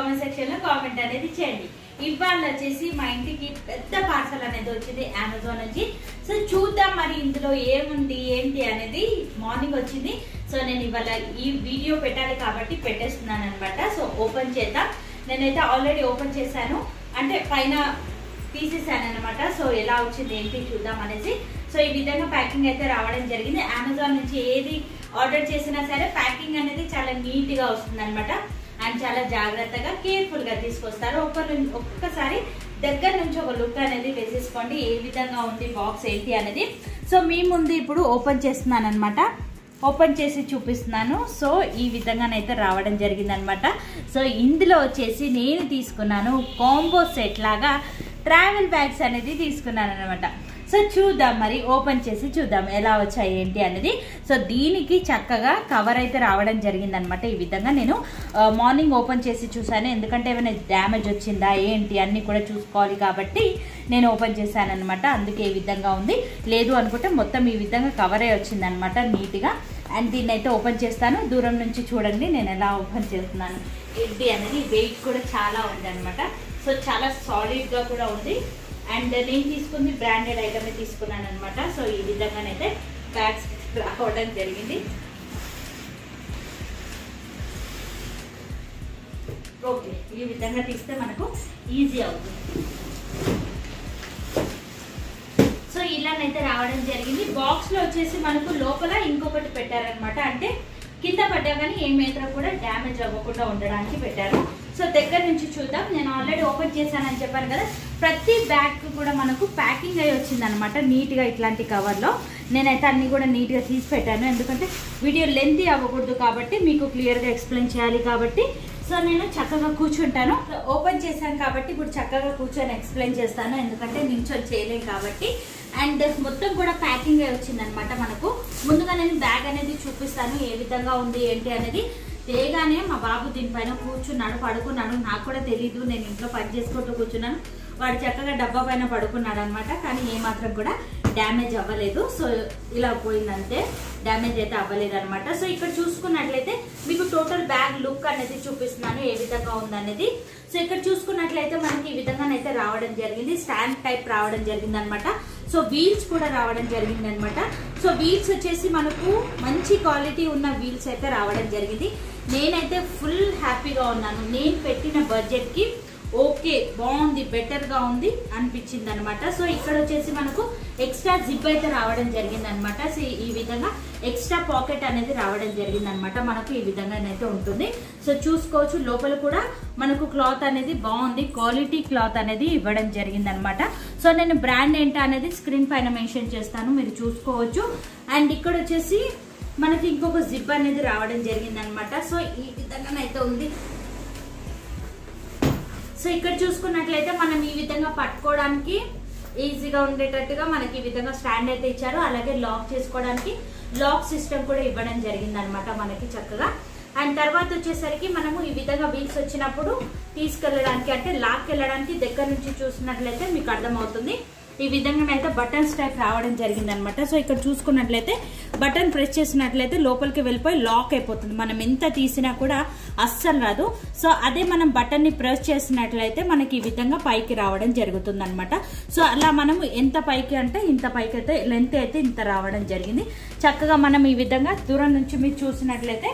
comment section లో comment అనేది చేయండి ఇవాళ వచ్చేసి మా ఇంటికి పెద్ద పార్సల్ అనేది వచ్చింది అమెజాన్ నుంచి సో చూద్దాం మరి ఇందులో ఏముంది ఏంటి అనేది మార్నింగ్ వచ్చింది సో నేను ఇవాళ ఈ వీడియో పెట్టాలి కాబట్టి పెట్టేస్తున్నాను అనమాట సో ఓపెన్ చేద్దాం నేనైతే ఆల్రెడీ ఓపెన్ చేశాను అంటే పైన తీసేసాను అనమాట సో ఎలా వచ్చింది ఏంటి చూద్దాం అనేసి సో ఈ విధంగా ప్యాకింగ్ అయితే రావడం జరిగింది అమెజాన్ నుంచి ఏది ఆర్డర్ చేసినా సరే ప్యాకింగ్ అనేది చాలా నీట్ గా వస్తుంది అనమాట అండ్ చాలా జాగ్రత్తగా కేర్ఫుల్ గా తీసుకొస్తారు ఒక్క ఒక్కసారి దగ్గర నుంచి ఒక లుక్ అనేది వేసేసుకోండి ఏ విధంగా ఉంది బాక్స్ ఏంటి అనేది సో మీ ముందు ఇప్పుడు ఓపెన్ చేస్తున్నాను అనమాట ఓపెన్ చేసి చూపిస్తున్నాను సో ఈ విధంగానైతే రావడం జరిగింది అనమాట సో ఇందులో వచ్చేసి నేను తీసుకున్నాను కాంబో సెట్ లాగా ట్రావెల్ బ్యాగ్స్ అనేది తీసుకున్నాను అనమాట సో చూద్దాం మరి ఓపెన్ చేసి చూద్దాం ఎలా వచ్చాయి ఏంటి అనేది సో దీనికి చక్కగా కవర్ అయితే రావడం జరిగింది అనమాట ఈ విధంగా నేను ఆ, మార్నింగ్ ఓపెన్ చేసి చూసాను ఎందుకంటే ఏమైనా డ్యామేజ్ వచ్చిందా ఏంటి అన్ని కూడా చూసుకోవాలి కాబట్టి నేను ఓపెన్ చేశాను అనమాట అందుకే ఈ విధంగా ఉంది లేదు అనుకుంటే మొత్తం ఈ విధంగా కవరే వచ్చింది అనమాట నీట్గా అండ్ దీన్ని అయితే ఓపెన్ చేస్తాను దూరం నుంచి చూడండి నేను ఎలా ఓపెన్ చేస్తున్నాను ఏంటి అనేది వెయిట్ కూడా చాలా ఉంది అనమాట సో చాలా సాలిడ్గా కూడా ఉంది అండ్ నేను తీసుకుంది బ్రాండెడ్ ఐటమ్ తీసుకున్నాను అనమాట సో ఈ విధంగానైతే బ్యాగ్స్ రావడం జరిగింది ఓకే ఈ విధంగా తీస్తే మనకు ఈజీ అవుతుంది సో ఇలానైతే రావడం జరిగింది బాక్స్ లో వచ్చేసి మనకు లోపల ఇంకొకటి పెట్టారనమాట అంటే కింద పడ్డా కానీ ఏ మేత్రం కూడా డ్యామేజ్ అవ్వకుండా ఉండడానికి పెట్టారు సో దగ్గర నుంచి చూద్దాం నేను ఆల్రెడీ ఓపెన్ చేశానని చెప్పాను కదా ప్రతి బ్యాగ్ కూడా మనకు ప్యాకింగ్ అయి వచ్చింది అనమాట నీట్గా ఇట్లాంటి కవర్లో నేనైతే అన్ని కూడా నీట్గా తీసి పెట్టాను ఎందుకంటే వీడియో లెంతీ అవ్వకూడదు కాబట్టి మీకు క్లియర్గా ఎక్స్ప్లెయిన్ చేయాలి కాబట్టి సో నేను చక్కగా కూర్చుంటాను ఓపెన్ చేశాను కాబట్టి ఇప్పుడు చక్కగా కూర్చొని ఎక్స్ప్లెయిన్ చేస్తాను ఎందుకంటే నించొని చేయలేం కాబట్టి అండ్ మొత్తం కూడా ప్యాకింగ్ అయి వచ్చిందనమాట మనకు ముందుగా నేను బ్యాగ్ అనేది చూపిస్తాను ఏ విధంగా ఉంది ఏంటి అనేది తేగానే మా బాబు దీనిపైన కూర్చున్నాడు పడుకున్నాడు నాకు కూడా తెలీదు నేను ఇంట్లో పని చేసుకుంటూ కూర్చున్నాను వాడు చక్కగా డబ్బా పైన పడుకున్నాడు అనమాట కానీ ఏమాత్రం కూడా డ్యామేజ్ అవ్వలేదు సో ఇలా పోయిందంతే డ్యామేజ్ అయితే అవ్వలేదు అనమాట సో ఇక్కడ చూసుకున్నట్లయితే మీకు టోటల్ బ్యాగ్ లుక్ అనేది చూపిస్తున్నాను ఏ విధంగా ఉందనేది సో ఇక్కడ చూసుకున్నట్లయితే మనకి ఈ విధంగానైతే రావడం జరిగింది స్టాండ్ టైప్ రావడం జరిగింది అనమాట సో వీల్స్ కూడా రావడం జరిగింది అనమాట సో వీల్స్ వచ్చేసి మనకు మంచి క్వాలిటీ ఉన్న వీల్స్ అయితే రావడం జరిగింది నేనైతే ఫుల్ హ్యాపీగా ఉన్నాను నేను పెట్టిన బడ్జెట్ కి ఓకే బాగుంది బెటర్ గా ఉంది అనిపించింది అనమాట సో ఇక్కడ వచ్చేసి మనకు ఎక్స్ట్రా జిప్ అయితే రావడం జరిగింది అనమాట సో ఈ విధంగా ఎక్స్ట్రా పాకెట్ అనేది రావడం జరిగింది అనమాట మనకు ఈ విధంగానైతే ఉంటుంది సో చూసుకోవచ్చు లోపల కూడా మనకు క్లాత్ అనేది బాగుంది క్వాలిటీ క్లాత్ అనేది ఇవ్వడం జరిగింది అనమాట సో నేను బ్రాండ్ ఏంటో అనేది స్క్రీన్ పైన మెన్షన్ చేస్తాను మీరు చూసుకోవచ్చు అండ్ ఇక్కడ వచ్చేసి మనకి ఇంకొక జిప్ అనేది రావడం జరిగింది అనమాట సో ఈ విధంగానైతే ఉంది సో ఇక్కడ చూసుకున్నట్లయితే మనం ఈ విధంగా పట్టుకోవడానికి ఈజీగా ఉండేటట్టుగా మనకి ఈ విధంగా స్టాండ్ అయితే ఇచ్చారు అలాగే లాక్ చేసుకోవడానికి లాక్ సిస్టమ్ కూడా ఇవ్వడం జరిగింది అనమాట మనకి చక్కగా అండ్ తర్వాత వచ్చేసరికి మనము ఈ విధంగా వీల్స్ వచ్చినప్పుడు తీసుకెళ్ళడానికి అంటే లాక్ వెళ్ళడానికి దగ్గర నుంచి చూసినట్లయితే మీకు అర్థమవుతుంది ఈ విధంగా అయితే బటన్స్ టైప్ రావడం జరిగింది అనమాట సో ఇక్కడ చూసుకున్నట్లయితే బటన్ ప్రెస్ చేసినట్లయితే లోపలికి వెళ్ళిపోయి లాక్ అయిపోతుంది మనం ఎంత తీసినా కూడా అస్సలు రాదు సో అదే మనం బటన్ ని ప్రెస్ చేసినట్లయితే మనకి ఈ విధంగా పైకి రావడం జరుగుతుంది అనమాట సో అలా మనం ఎంత పైకి అంటే ఇంత పైకి అయితే లెంత్ అయితే ఇంత రావడం జరిగింది చక్కగా మనం ఈ విధంగా దూరం నుంచి మీరు చూసినట్లయితే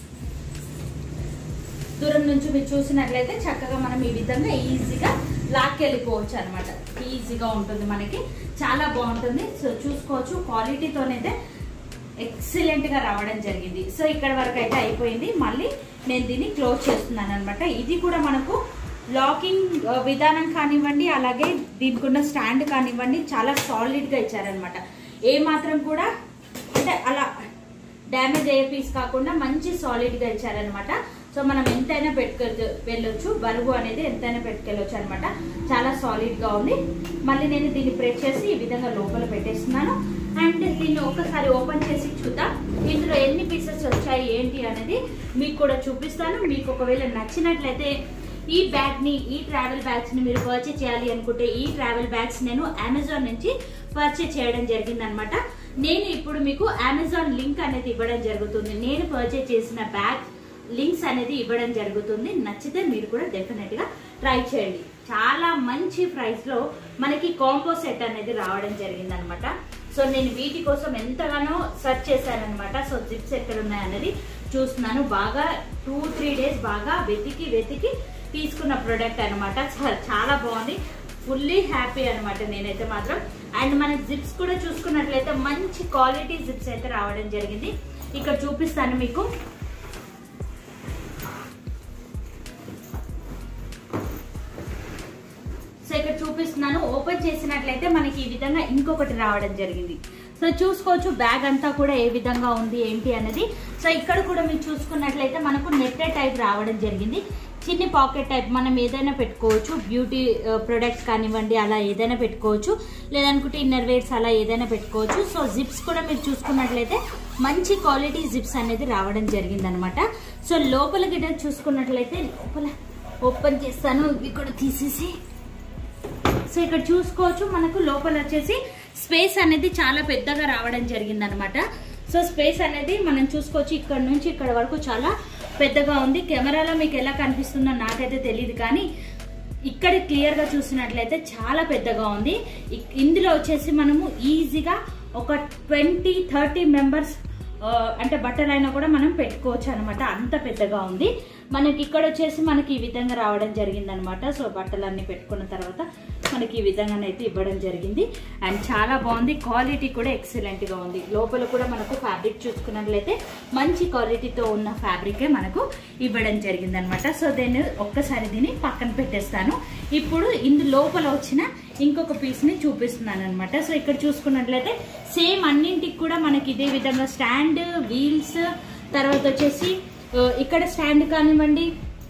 దూరం నుంచి మీరు చూసినట్లయితే చక్కగా మనం ఈ విధంగా ఈజీగా లాక్ వెళ్ళిపోవచ్చు అనమాట ఈజీగా ఉంటుంది మనకి చాలా బాగుంటుంది సో చూసుకోవచ్చు క్వాలిటీతోనైతే ఎక్సలెంట్ గా రావడం జరిగింది సో ఇక్కడ వరకు అయితే అయిపోయింది మళ్ళీ నేను దీన్ని క్లోజ్ చేస్తున్నాను అనమాట ఇది కూడా మనకు లాకింగ్ ఆ, విధానం కానివ్వండి అలాగే దీనికి ఉన్న స్టాండ్ కానివ్వండి చాలా సాలిడ్ గా ఇచ్చారనమాట ఏ మాత్రం కూడా అంటే అలా డ్యామేజ్ అయ్యే పీస్ కాకుండా మంచి సాలిడ్ గా ఇచ్చారనమాట సో మనం ఎంతైనా పెట్టుకె వెళ్ళొచ్చు బరువు అనేది ఎంతైనా పెట్టుకెళ్ళొచ్చు అనమాట చాలా సాలిడ్ గా ఉంది మళ్ళీ నేను దీన్ని ప్రెస్ చేసి ఈ విధంగా లోపల పెట్టేస్తున్నాను అండ్ దీన్ని ఒకసారి ఓపెన్ చేసి చూద్దాం ఇందులో ఎన్ని పీసెస్ వచ్చాయి ఏంటి అనేది మీకు కూడా చూపిస్తాను మీకు ఒకవేళ నచ్చినట్లయితే ఈ బ్యాగ్ ని ఈ ట్రావెల్ బ్యాగ్స్ ని మీరు పర్చేస్ చేయాలి అనుకుంటే ఈ ట్రావెల్ బ్యాగ్స్ నేను అమెజాన్ నుంచి పర్చేస్ చేయడం జరిగింది అనమాట నేను ఇప్పుడు మీకు అమెజాన్ లింక్ అనేది ఇవ్వడం జరుగుతుంది నేను పర్చేస్ చేసిన బ్యాగ్ లింక్స్ అనేది ఇవ్వడం జరుగుతుంది నచ్చితే మీరు కూడా డెఫినెట్ గా ట్రై చేయండి చాలా మంచి ప్రైస్ లో మనకి కాంబో సెట్ అనేది రావడం జరిగింది అనమాట సో నేను వీటి కోసం ఎంతగానో సెర్చ్ చేశాను అనమాట సో జిప్స్ ఎక్కడ ఉన్నాయన్నది చూస్తున్నాను బాగా టూ త్రీ డేస్ బాగా వెతికి వెతికి తీసుకున్న ప్రోడక్ట్ అనమాట చాలా బాగుంది ఫుల్లీ హ్యాపీ అనమాట నేనైతే మాత్రం అండ్ మన జిప్స్ కూడా చూసుకున్నట్లయితే మంచి క్వాలిటీ జిప్స్ అయితే రావడం జరిగింది ఇక్కడ చూపిస్తాను మీకు సో ఇక్కడ చూపిస్తున్నాను ఓపెన్ చేసినట్లయితే మనకి ఈ విధంగా ఇంకొకటి రావడం జరిగింది సో చూసుకోవచ్చు బ్యాగ్ అంతా కూడా ఏ విధంగా ఉంది ఏంటి అనేది సో ఇక్కడ కూడా మీరు చూసుకున్నట్లయితే మనకు నెట్టెడ్ టైప్ రావడం జరిగింది చిన్ని పాకెట్ టైప్ మనం ఏదైనా పెట్టుకోవచ్చు బ్యూటీ ప్రొడక్ట్స్ కానివ్వండి అలా ఏదైనా పెట్టుకోవచ్చు లేదనుకుంటే ఇన్నర్ వేర్స్ అలా ఏదైనా పెట్టుకోవచ్చు సో జిప్స్ కూడా మీరు చూసుకున్నట్లయితే మంచి క్వాలిటీ జిప్స్ అనేది రావడం జరిగింది అనమాట సో లోపల గిట్ట చూసుకున్నట్లయితే లోపల ఓపెన్ చేస్తాను ఇవి కూడా తీసేసి సో ఇక్కడ చూసుకోవచ్చు మనకు లోపల వచ్చేసి స్పేస్ అనేది చాలా పెద్దగా రావడం జరిగింది అనమాట సో స్పేస్ అనేది మనం చూసుకోవచ్చు ఇక్కడ నుంచి ఇక్కడ వరకు చాలా పెద్దగా ఉంది కెమెరాలో మీకు ఎలా కనిపిస్తుందో నాకైతే తెలియదు కానీ ఇక్కడ క్లియర్ గా చూసినట్లయితే చాలా పెద్దగా ఉంది ఇక్- ఇందులో వచ్చేసి మనము ఈజీగా ఒక ట్వంటీ థర్టీ మెంబర్స్ అంటే బట్టలైనా కూడా మనం పెట్టుకోవచ్చు అనమాట అంత పెద్దగా ఉంది మనకి ఇక్కడ వచ్చేసి మనకి ఈ విధంగా రావడం జరిగింది అనమాట సో బట్టలన్నీ పెట్టుకున్న తర్వాత మనకి ఈ విధంగానైతే ఇవ్వడం జరిగింది అండ్ చాలా బాగుంది క్వాలిటీ కూడా ఎక్సలెంట్ గా ఉంది లోపల కూడా మనకు ఫ్యాబ్రిక్ చూసుకున్నట్లయితే మంచి క్వాలిటీతో ఉన్న ఫ్యాబ్రికే మనకు ఇవ్వడం జరిగింది అనమాట సో దీన్ని ఒక్కసారి దీన్ని పక్కన పెట్టేస్తాను ఇప్పుడు ఇందు లోపల వచ్చిన ఇంకొక పీస్ ని చూపిస్తున్నాను అనమాట సో ఇక్కడ చూసుకున్నట్లయితే సేమ్ అన్నింటికి కూడా మనకి ఇదే విధంగా స్టాండ్ వీల్స్ తర్వాత వచ్చేసి ఆ, ఇక్కడ స్టాండ్ కానివ్వండి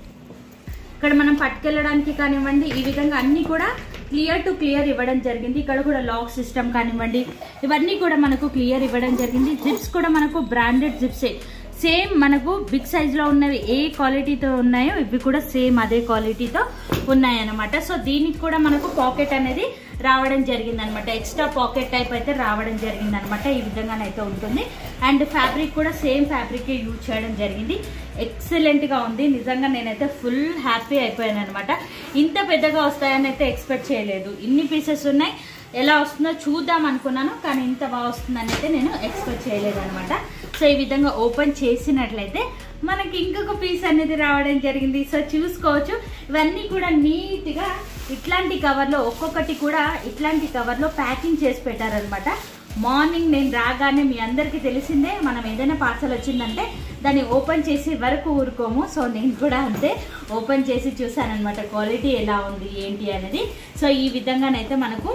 ఇక్కడ మనం పట్టుకెళ్ళడానికి కానివ్వండి ఈ విధంగా అన్ని కూడా క్లియర్ టు క్లియర్ ఇవ్వడం జరిగింది ఇక్కడ కూడా లాక్ సిస్టమ్ కానివ్వండి ఇవన్నీ కూడా మనకు క్లియర్ ఇవ్వడం జరిగింది జిప్స్ కూడా మనకు బ్రాండెడ్ జిప్సే సేమ్ మనకు బిగ్ సైజ్ లో ఉన్నవి ఏ క్వాలిటీతో ఉన్నాయో ఇవి కూడా సేమ్ అదే క్వాలిటీతో ఉన్నాయన్నమాట సో దీనికి కూడా మనకు పాకెట్ అనేది రావడం జరిగింది అనమాట ఎక్స్ట్రా పాకెట్ టైప్ అయితే రావడం జరిగింది అనమాట ఈ విధంగానైతే ఉంటుంది అండ్ ఫ్యాబ్రిక్ కూడా సేమ్ ఫ్యాబ్రిక్ యూజ్ చేయడం జరిగింది ఎక్సలెంట్ గా ఉంది నిజంగా నేనైతే ఫుల్ హ్యాపీ అయిపోయాను అనమాట ఇంత పెద్దగా వస్తాయని అయితే ఎక్స్పెక్ట్ చేయలేదు ఇన్ని పీసెస్ ఉన్నాయి ఎలా వస్తుందో చూద్దాం అనుకున్నాను కానీ ఇంత బాగా వస్తుందని అయితే నేను ఎక్స్పెక్ట్ చేయలేదు అనమాట సో ఈ విధంగా ఓపెన్ చేసినట్లయితే మనకి ఇంకొక పీస్ అనేది రావడం జరిగింది సో చూసుకోవచ్చు ఇవన్నీ కూడా నీట్ గా ఇట్లాంటి కవర్ లో ఒక్కొక్కటి కూడా ఇట్లాంటి కవర్ లో ప్యాకింగ్ చేసి పెట్టారనమాట మార్నింగ్ నేను రాగానే మీ అందరికీ తెలిసిందే మనం ఏదైనా పార్సల్ వచ్చిందంటే దాన్ని ఓపెన్ చేసి వరకు ఊరుకోము సో నేను కూడా అంతే ఓపెన్ చేసి చూసానమాట క్వాలిటీ ఎలా ఉంది ఏంటి అనేది సో ఈ విధంగానైతే మనకు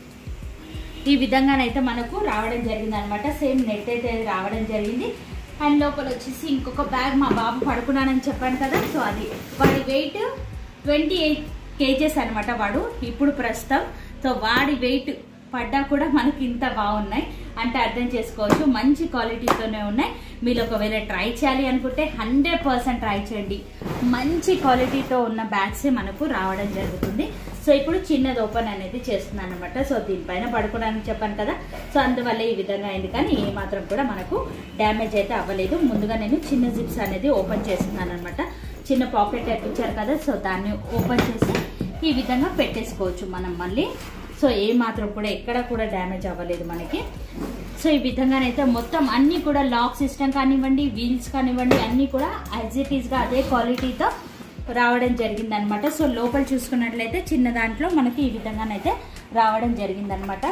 ఈ విధంగానైతే మనకు రావడం జరిగింది అనమాట సేమ్ నెట్ అయితే రావడం జరిగింది అండ్ లోపల వచ్చేసి ఇంకొక బ్యాగ్ మా బాబు పడుకున్నానని చెప్పాను కదా సో అది వాడి వెయిట్ ట్వంటీ ఎయిట్ కేజెస్ అనమాట వాడు ఇప్పుడు ప్రస్తుతం సో వాడి వెయిట్ పడ్డా కూడా మనకి ఇంత బాగున్నాయి అంటే అర్థం చేసుకోవచ్చు మంచి క్వాలిటీతోనే ఉన్నాయి మీరు ఒకవేళ ట్రై చేయాలి అనుకుంటే హండ్రెడ్ పర్సెంట్ ట్రై చేయండి మంచి క్వాలిటీతో ఉన్న బ్యాగ్సే మనకు రావడం జరుగుతుంది సో ఇప్పుడు చిన్నది ఓపెన్ అనేది చేస్తున్నాను అనమాట సో దీనిపైన పడుకోవడానికి చెప్పాను కదా సో అందువల్ల ఈ విధంగా అయింది కానీ ఏ మాత్రం కూడా మనకు డ్యామేజ్ అయితే అవ్వలేదు ముందుగా నేను చిన్న జిప్స్ అనేది ఓపెన్ చేస్తున్నాను అనమాట చిన్న పాకెట్ టైప్ ఇచ్చారు కదా సో దాన్ని ఓపెన్ చేసి ఈ విధంగా పెట్టేసుకోవచ్చు మనం మళ్ళీ సో ఏ మాత్రం కూడా ఎక్కడ కూడా డ్యామేజ్ అవ్వలేదు మనకి సో ఈ విధంగానైతే మొత్తం అన్ని కూడా లాక్ సిస్టమ్ కానివ్వండి వీల్స్ కానివ్వండి అన్ని కూడా యాజ్ ఇట్ ఈస్ గా అదే క్వాలిటీతో రావడం జరిగింది అనమాట సో లోపల చూసుకున్నట్లయితే చిన్న దాంట్లో మనకి ఈ విధంగానైతే రావడం జరిగింది అనమాట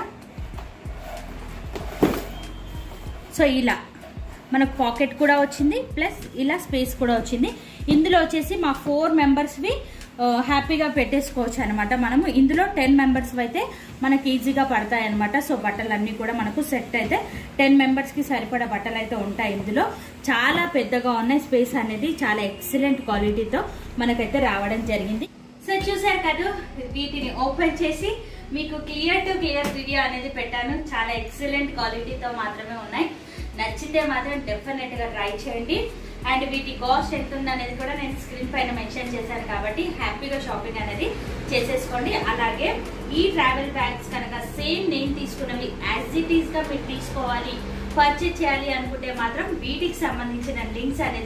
సో ఇలా మనకు పాకెట్ కూడా వచ్చింది ప్లస్ ఇలా స్పేస్ కూడా వచ్చింది ఇందులో వచ్చేసి మా ఫోర్ మెంబర్స్వి హ్యాపీగా పెట్టేసుకోవచ్చు అనమాట మనము ఇందులో టెన్ మెంబర్స్ అయితే మనకి ఈజీగా పడతాయి అనమాట సో బట్టలు అన్ని కూడా మనకు సెట్ అయితే టెన్ మెంబర్స్ కి సరిపడా బట్టలు అయితే ఉంటాయి ఇందులో చాలా పెద్దగా ఉన్నాయి స్పేస్ అనేది చాలా ఎక్సలెంట్ క్వాలిటీతో మనకైతే రావడం జరిగింది సో చూసారు కదా వీటిని ఓపెన్ చేసి మీకు క్లియర్ టు క్లియర్ వీడియో అనేది పెట్టాను చాలా ఎక్సలెంట్ క్వాలిటీతో మాత్రమే ఉన్నాయి నచ్చితే మాత్రం డెఫినెట్ గా ట్రై చేయండి అండ్ వీటి కాస్ట్ ఎంత ఉంది అనేది కూడా నేను స్క్రీన్ పైన మెన్షన్ చేశాను కాబట్టి హ్యాపీగా షాపింగ్ అనేది చేసేసుకోండి అలాగే ఈ ట్రావెల్ బ్యాగ్స్ కనుక సేమ్ నేను తీసుకున్నవి యాజ్ ఇట్ ఈస్ గా మీరు తీసుకోవాలి పర్చేజ్ చేయాలి అనుకుంటే మాత్రం వీటికి సంబంధించిన లింక్స్ అనేది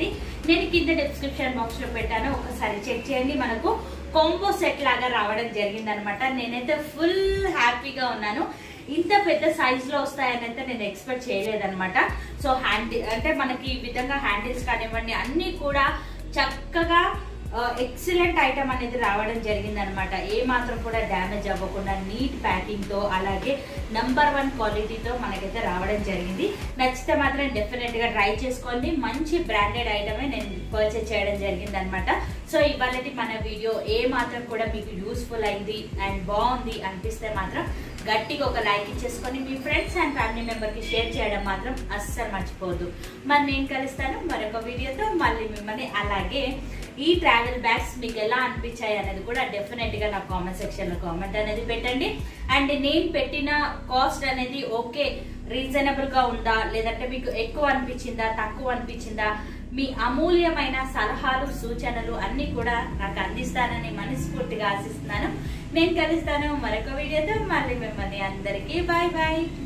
నేను కింద డిస్క్రిప్షన్ బాక్స్ లో పెట్టాను ఒకసారి చెక్ చేయండి మనకు కాంబో సెట్ లాగా రావడం జరిగింది అనమాట నేనైతే ఫుల్ హ్యాపీగా ఉన్నాను ఇంత పెద్ద సైజ్ లో వస్తాయని అయితే నేను ఎక్స్పెక్ట్ చేయలేదన్నమాట సో హ్యాండిల్ అంటే మనకి ఈ విధంగా హ్యాండిల్స్ కానివ్వండి అన్ని కూడా చక్కగా ఎక్సలెంట్ ఐటమ్ అనేది రావడం జరిగింది అనమాట ఏ మాత్రం కూడా డ్యామేజ్ అవ్వకుండా నీట్ ప్యాకింగ్ తో అలాగే నంబర్ వన్ క్వాలిటీతో మనకైతే రావడం జరిగింది నచ్చితే మాత్రం డెఫినెట్ గా ట్రై చేసుకోండి మంచి బ్రాండెడ్ ఐటమే నేను పర్చేస్ చేయడం జరిగింది అనమాట సో ఇవాళ మన వీడియో ఏ మాత్రం కూడా మీకు యూస్ఫుల్ అయింది అండ్ బాగుంది అనిపిస్తే మాత్రం గట్టిగా ఒక లైక్ ఇచ్చేసుకొని మీ ఫ్రెండ్స్ అండ్ ఫ్యామిలీ మెంబర్ కి షేర్ చేయడం మాత్రం అస్సలు మర్చిపోవద్దు మరి నేను కలుస్తాను మరొక వీడియోతో మళ్ళీ మిమ్మల్ని అలాగే ఈ ట్రావెల్ బ్యాగ్స్ మీకు ఎలా అనిపించాయి అనేది కూడా డెఫినెట్ గా నా కామెంట్ సెక్షన్ లో కామెంట్ అనేది పెట్టండి అండ్ నేను పెట్టిన కాస్ట్ అనేది ఓకే రీజనబుల్ గా ఉందా లేదంటే మీకు ఎక్కువ అనిపించిందా తక్కువ అనిపించిందా మీ అమూల్యమైన సలహాలు సూచనలు అన్ని కూడా నాకు అందిస్తానని మనస్ఫూర్తిగా ఆశిస్తున్నాను నేను కలుస్తాను మరొక వీడియోతో మళ్ళీ మిమ్మల్ని అందరికీ బాయ్ బాయ్